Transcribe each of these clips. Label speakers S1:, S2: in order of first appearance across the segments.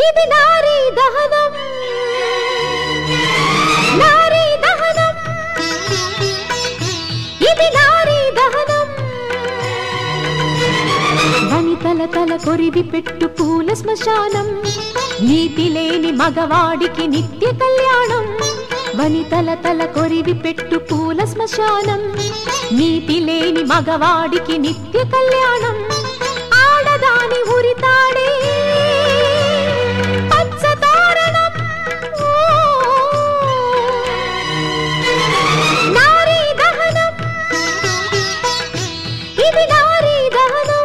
S1: ఇది నారీ దహనం నారీ దహనం ఇది నారీ దహనం వనితల తల కొరివి పెట్టు పూల శ్మశానం నీతి లేని మగవాడికి నిత్య కళ్యాణం వనితల తల కొరివి పెట్టు పూల శ్మశానం నీతి లేని మగవాడికి నిత్య కళ్యాణం ఆడదాని ఉరితాడే పచ్చతోరణం. ఓ, నారీ దహనం ఇది నారీ దహనం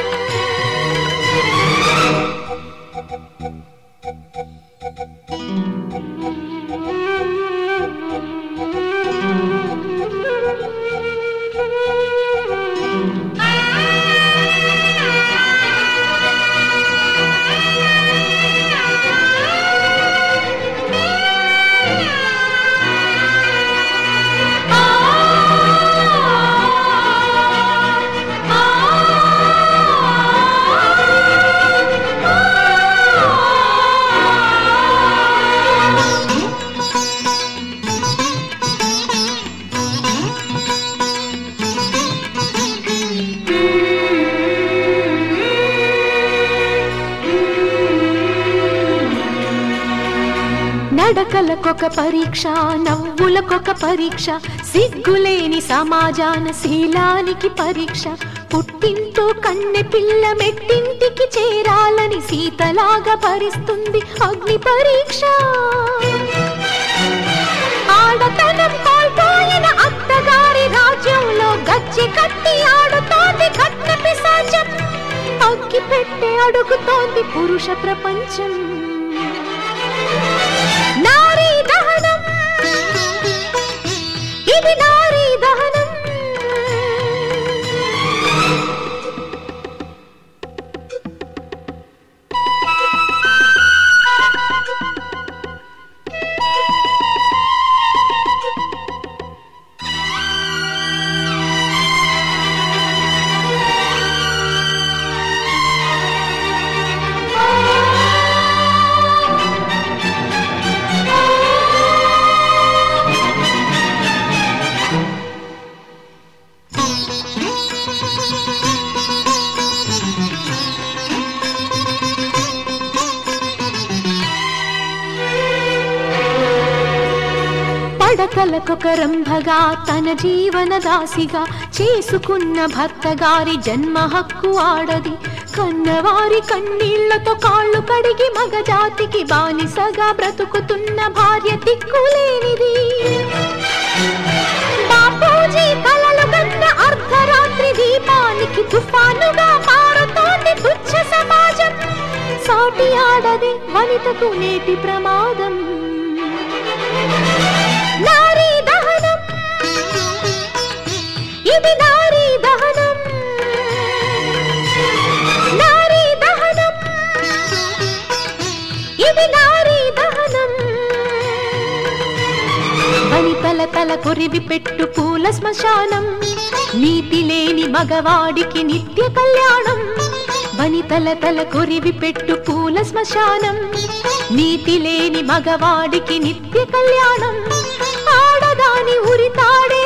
S1: నడకలకొక పరీక్ష నవ్వులకొక పరీక్ష సిగ్గులేని సమాజాన శీలానికి పరీక్ష పుట్టింటూ కన్నె పిల్ల మెట్టింటికి చేరాలని సీతలాగా భరిస్తుంది అగ్ని పరీక్ష ఆడతనం కోల్పోయిన అత్తగారి రాజ్యంలో గచ్చి కట్టి ఆడుతోంది కట్న పిశాచం అగ్గి పెట్టే అడుగుతోంది పురుష ప్రపంచం నారీ దహనం ఇది నారీ దహనం పడకలకొక రంభగా తన జీవన దాసిగా చేసుకున్న భర్త గారి జన్మ హక్కు ఆడది కన్నవారి కన్నీళ్లతో కాళ్ళు కడిగి మగజాతికి బానిసగా బ్రతుకుతున్న భార్య దిక్కులేనిది బాపూజీ కలలు కన్న అర్ధరాత్రి దీపానికి తుఫానుగా మారుతోంది తుచ్చ సమాజం సాటి ఆడది వనితకు నేటి ప్రమాదం నారీ దహనం ఇది నారీ దహనం నారీ దహనం ఇది నారీ దహనం వనితల తల కొరివి పెట్టు పూల శ్మశానం నీతి లేని మగవాడికి నిత్య కళ్యాణం వనితల తల కొరివి పెట్టు పూల శ్మశానం నీతి లేని మగవాడికి నిత్య కళ్యాణం ఆడదాని ఉరితాడే